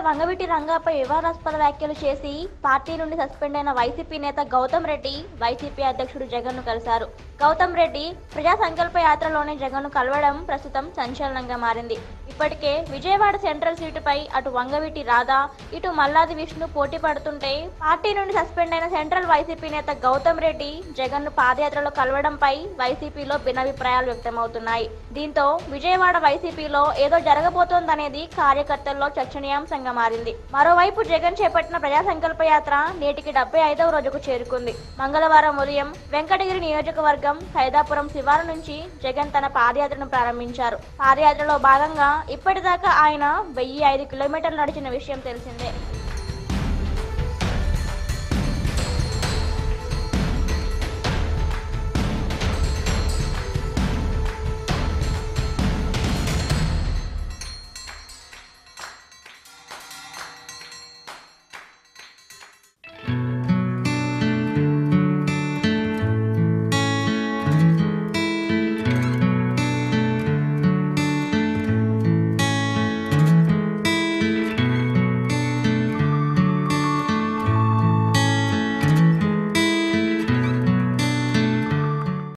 వంగవీటి రంగాపై వివాదాస్పద వ్యాఖ్యలు చేసి పార్టీ నుండి సస్పెండ్ అయిన వైసీపీ నేత గౌతమ్ రెడ్డి వైసీపీ అధ్యక్షుడు జగన్ ను కలిశారు గౌతమ్ రెడ్డి ప్రజా సంకల్ప యాత్రలోనే జగన్ ను కలవడం ప్రస్తుతం సంచలనంగా మారింది ఇప్పటికే విజయవాడ సెంట్రల్ సీటుపై అటు వంగవీటి రాధా ఇటు మల్లాది విష్ణు పోటీ పడుతుంటే పార్టీ నుండి సస్పెండ్ అయిన సెంట్రల్ వైసీపీ నేత గౌతమ్ రెడ్డి జగన్ ను పాదయాత్రలో కలవడంపై వైసీపీలో భిన్నాభిప్రాయాలు వ్యక్తమవుతున్నాయి దీంతో విజయవాడ వైసీపీలో ఏదో జరగబోతోందనేది కార్యకర్తల్లో చర్చనీయాంశంగా మారింది మరోవైపు జగన్ చేపట్టిన ప్రజా సంకల్ప యాత్ర నేటికి డెబ్బై ఐదవ రోజుకు చేరుకుంది మంగళవారం ఉదయం వెంకటగిరి నియోజకవర్గం సైదాపురం శివారు నుంచి జగన్ తన పాదయాత్రను ప్రారంభించారు పాదయాత్రలో భాగంగా ఇప్పటిదాకా ఆయన వెయ్యి ఐదు కిలోమీటర్లు నడిచిన విషయం తెలిసిందే